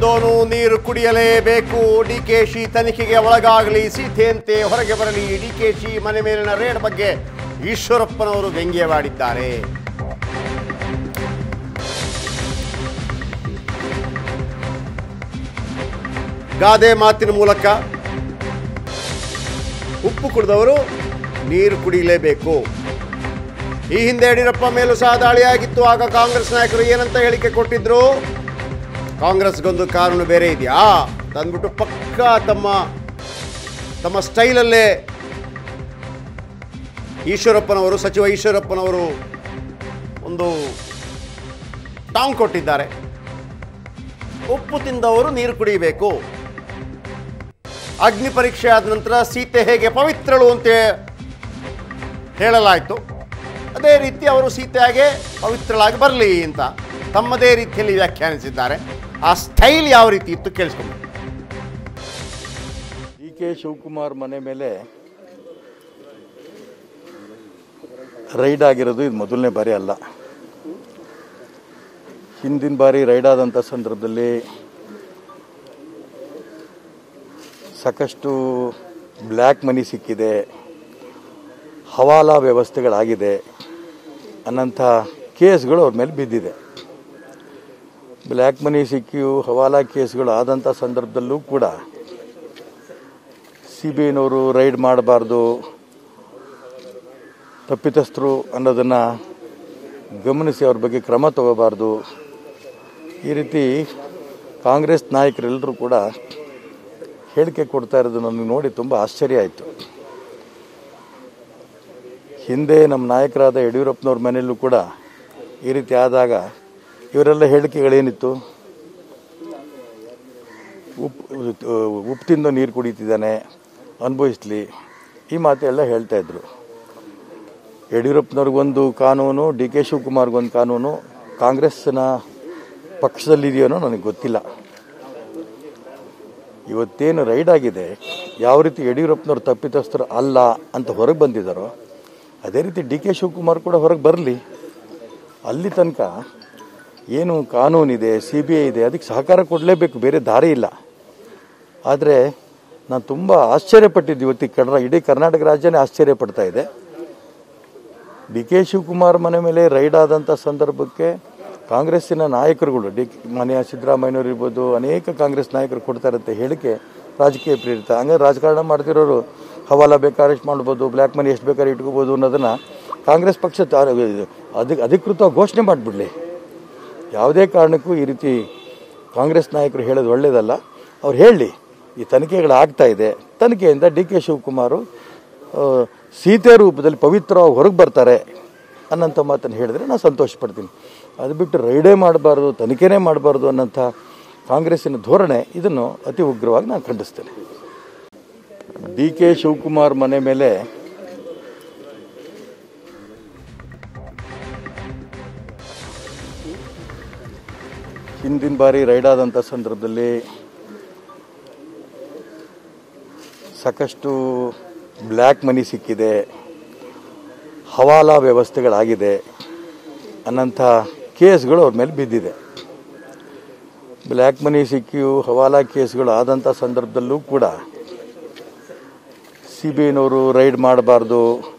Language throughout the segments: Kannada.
ತಿಂದೋನು ನೀರು ಕುಡಿಯಲೇಬೇಕು ಡಿಕೆಶಿ ತನಿಖೆಗೆ ಒಳಗಾಗಲಿ ಸೀತೆಯಂತೆ ಹೊರಗೆ ಬರಲಿ ಡಿಕೆಶಿ ಮನೆ ಮೇಲಿನ ರೇಡ್ ಬಗ್ಗೆ ಈಶ್ವರಪ್ಪನವರು ವ್ಯಂಗ್ಯವಾಡಿದ್ದಾರೆ ಗಾದೆ ಮಾತಿನ ಮೂಲಕ ಉಪ್ಪು ಕುಡಿದವರು ನೀರು ಕುಡಿಯಲೇಬೇಕು ಈ ಹಿಂದೆ ಯಡಿಯೂರಪ್ಪ ಮೇಲೂ ಸಹ ದಾಳಿಯಾಗಿತ್ತು ಆಗ ಕಾಂಗ್ರೆಸ್ ನಾಯಕರು ಏನಂತ ಹೇಳಿಕೆ ಕೊಟ್ಟಿದ್ರು ಕಾಂಗ್ರೆಸ್ಗೊಂದು ಕಾನೂನು ಬೇರೆ ಇದೆಯಾ ತಂದ್ಬಿಟ್ಟು ಪಕ್ಕ ತಮ್ಮ ತಮ್ಮ ಸ್ಟೈಲಲ್ಲೇ ಈಶ್ವರಪ್ಪನವರು ಸಚಿವ ಈಶ್ವರಪ್ಪನವರು ಒಂದು ಟಾಂಗ್ ಕೊಟ್ಟಿದ್ದಾರೆ ಉಪ್ಪು ತಿಂದವರು ನೀರು ಕುಡಿಯಬೇಕು ಅಗ್ನಿ ಪರೀಕ್ಷೆ ಆದ ನಂತರ ಸೀತೆ ಹೇಗೆ ಪವಿತ್ರಳು ಅಂತ ಹೇಳಲಾಯಿತು ಅದೇ ರೀತಿ ಅವರು ಸೀತೆಯಾಗೆ ಪವಿತ್ರಳಾಗಿ ಬರಲಿ ಅಂತ ತಮ್ಮದೇ ರೀತಿಯಲ್ಲಿ ವ್ಯಾಖ್ಯಾನಿಸಿದ್ದಾರೆ ಆ ಸ್ಟೈಲ್ ಯಾವ ರೀತಿ ಇತ್ತು ಕೇಳಿಸ್ಕೊಂಡು ಡಿ ಕೆ ಶಿವಕುಮಾರ್ ಮನೆ ಮೇಲೆ ರೈಡ್ ಆಗಿರೋದು ಇದು ಮೊದಲನೇ ಬಾರಿ ಅಲ್ಲ ಹಿಂದಿನ ಬಾರಿ ರೈಡ್ ಆದಂಥ ಸಂದರ್ಭದಲ್ಲಿ ಸಾಕಷ್ಟು ಬ್ಲ್ಯಾಕ್ ಮನಿ ಸಿಕ್ಕಿದೆ ಹವಾಲಾ ವ್ಯವಸ್ಥೆಗಳಾಗಿದೆ ಅನ್ನಂಥ ಕೇಸ್ಗಳು ಅವ್ರ ಮೇಲೆ ಬಿದ್ದಿದೆ ಬ್ಲ್ಯಾಕ್ ಮನಿ ಸಿಕ್ಕಿಯು ಹವಾಲಾ ಕೇಸ್ಗಳು ಆದಂಥ ಸಂದರ್ಭದಲ್ಲೂ ಕೂಡ ಸಿ ಬಿ ಐನವರು ರೈಡ್ ಮಾಡಬಾರ್ದು ತಪ್ಪಿತಸ್ಥರು ಅನ್ನೋದನ್ನು ಗಮನಿಸಿ ಅವ್ರ ಬಗ್ಗೆ ಕ್ರಮ ತಗೋಬಾರ್ದು ಈ ರೀತಿ ಕಾಂಗ್ರೆಸ್ ನಾಯಕರೆಲ್ಲರೂ ಕೂಡ ಹೇಳಿಕೆ ಕೊಡ್ತಾ ಇರೋದು ನನಗೆ ನೋಡಿ ತುಂಬ ಆಶ್ಚರ್ಯ ಆಯಿತು ಹಿಂದೆ ನಮ್ಮ ನಾಯಕರಾದ ಯಡಿಯೂರಪ್ಪನವ್ರ ಮನೆಯಲ್ಲೂ ಕೂಡ ಈ ರೀತಿ ಆದಾಗ ಇವರೆಲ್ಲ ಹೇಳಿಕೆಗಳೇನಿತ್ತು ಉಪ್ಪು ಉಪ್ಪು ತಿಂದು ನೀರು ಕುಡಿತಿದ್ದಾನೆ ಅನುಭವಿಸ್ಲಿ ಈ ಮಾತೆಲ್ಲ ಹೇಳ್ತಾ ಇದ್ರು ಯಡಿಯೂರಪ್ಪನವ್ರಿಗೊಂದು ಕಾನೂನು ಡಿ ಕೆ ಶಿವಕುಮಾರ್ಗೊಂದು ಕಾನೂನು ಕಾಂಗ್ರೆಸ್ನ ಪಕ್ಷದಲ್ಲಿದೆಯೋ ನನಗೆ ಗೊತ್ತಿಲ್ಲ ಇವತ್ತೇನು ರೈಡ್ ಆಗಿದೆ ಯಾವ ರೀತಿ ಯಡಿಯೂರಪ್ಪನವ್ರು ತಪ್ಪಿತಸ್ಥರು ಅಲ್ಲ ಅಂತ ಹೊರಗೆ ಬಂದಿದ್ದಾರೋ ಅದೇ ರೀತಿ ಡಿ ಕೆ ಶಿವಕುಮಾರ್ ಕೂಡ ಹೊರಗೆ ಬರಲಿ ಅಲ್ಲಿ ತನಕ ಏನು ಕಾನೂನಿದೆ ಸಿ ಬಿ ಐ ಇದೆ ಅದಕ್ಕೆ ಸಹಕಾರ ಕೊಡಲೇಬೇಕು ಬೇರೆ ದಾರಿ ಇಲ್ಲ ಆದರೆ ನಾನು ತುಂಬ ಆಶ್ಚರ್ಯಪಟ್ಟಿದ್ದು ಇವತ್ತಿಗೆ ಕನ್ನಡ ಇಡೀ ಕರ್ನಾಟಕ ರಾಜ್ಯನೇ ಆಶ್ಚರ್ಯ ಪಡ್ತಾ ಇದೆ ಡಿ ಕೆ ಶಿವಕುಮಾರ್ ಮನೆ ಮೇಲೆ ರೈಡ್ ಆದಂಥ ಸಂದರ್ಭಕ್ಕೆ ಕಾಂಗ್ರೆಸ್ಸಿನ ನಾಯಕರುಗಳು ಡಿ ಮನೆಯ ಸಿದ್ದರಾಮಯ್ಯನವರು ಇರ್ಬೋದು ಅನೇಕ ಕಾಂಗ್ರೆಸ್ ನಾಯಕರು ಕೊಡ್ತಾ ಇರುತ್ತೆ ಹೇಳಿಕೆ ರಾಜಕೀಯ ಪ್ರೇರಿತ ಹಂಗೆ ರಾಜಕಾರಣ ಮಾಡ್ತಿರೋರು ಹವಾಲ ಬೇಕಾದ್ರೆ ಎಷ್ಟು ಮಾಡ್ಬೋದು ಬ್ಲ್ಯಾಕ್ ಮನಿ ಎಷ್ಟು ಬೇಕಾದ್ರೆ ಇಟ್ಕೋಬೋದು ಅನ್ನೋದನ್ನು ಕಾಂಗ್ರೆಸ್ ಪಕ್ಷ ತಾ- ಅಧಿ ಅಧಿಕೃತವಾಗಿ ಘೋಷಣೆ ಮಾಡಿಬಿಡಲಿ ಯಾವುದೇ ಕಾರಣಕ್ಕೂ ಈ ರೀತಿ ಕಾಂಗ್ರೆಸ್ ನಾಯಕರು ಹೇಳೋದು ಒಳ್ಳೆಯದಲ್ಲ ಅವ್ರು ಹೇಳಲಿ ಈ ತನಿಖೆಗಳಾಗ್ತಾ ಇದೆ ತನಿಖೆಯಿಂದ ಡಿ ಕೆ ಶಿವಕುಮಾರು ಆ, ಸೀತೆ ರೂಪದಲ್ಲಿ ಪವಿತ್ರವಾಗಿ ಹೊರಗೆ ಬರ್ತಾರೆ ಅನ್ನೋಂಥ ಮಾತನ್ನು ಹೇಳಿದ್ರೆ ನಾನು ಸಂತೋಷ ಪಡ್ತೀನಿ ಅದು ಬಿಟ್ಟು ರೈಡೇ ಮಾಡಬಾರ್ದು ತನಿಖೆನೇ ಮಾಡಬಾರ್ದು ಅನ್ನೋಂಥ ಕಾಂಗ್ರೆಸ್ಸಿನ ಧೋರಣೆ ಇದನ್ನು ಅತಿ ಉಗ್ರವಾಗಿ ನಾನು ಖಂಡಿಸ್ತೇನೆ ಡಿ ಕೆ ಶಿವಕುಮಾರ್ ಮನೆ ಮೇಲೆ ಹಿಂದಿನ ಬಾರಿ ರೈಡ್ ಆದಂಥ ಸಂದರ್ಭದಲ್ಲಿ ಸಾಕಷ್ಟು ಬ್ಲ್ಯಾಕ್ ಮನಿ ಸಿಕ್ಕಿದೆ ಹವಾಲಾ ವ್ಯವಸ್ಥೆಗಳಾಗಿದೆ ಅನ್ನಂಥ ಕೇಸ್ಗಳು ಅವ್ರ ಮೇಲೆ ಬಿದ್ದಿದೆ ಬ್ಲ್ಯಾಕ್ ಮನಿ ಸಿಕ್ಕಿಯು ಹವಾಲಾ ಕೇಸ್ಗಳು ಆದಂಥ ಸಂದರ್ಭದಲ್ಲೂ ಕೂಡ ಸಿ ಬಿ ಐನವರು ರೈಡ್ ಮಾಡಬಾರ್ದು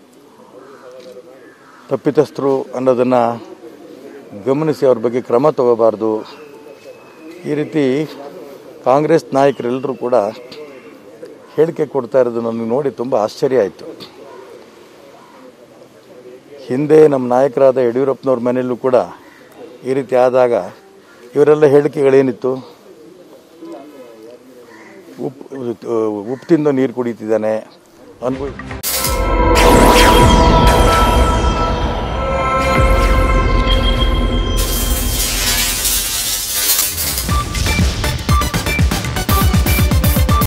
ತಪ್ಪಿತಸ್ಥರು ಅನ್ನೋದನ್ನು ಗಮನಿಸಿ ಅವ್ರ ಬಗ್ಗೆ ಕ್ರಮ ತಗೋಬಾರ್ದು ಈ ರೀತಿ ಕಾಂಗ್ರೆಸ್ ನಾಯಕರೆಲ್ಲರೂ ಕೂಡ ಹೇಳಿಕೆ ಕೊಡ್ತಾ ಇರೋದು ನನಗೆ ನೋಡಿ ತುಂಬ ಆಶ್ಚರ್ಯ ಆಯಿತು ಹಿಂದೆ ನಮ್ಮ ನಾಯಕರಾದ ಯಡಿಯೂರಪ್ಪನವ್ರ ಮನೆಯಲ್ಲೂ ಕೂಡ ಈ ರೀತಿ ಆದಾಗ ಇವರೆಲ್ಲ ಹೇಳಿಕೆಗಳೇನಿತ್ತು ಉಪ್ಪು ಉಪ್ಪು ತಿಂದು ನೀರು ಕುಡಿತಿದ್ದಾನೆ ಅನುಭವಿ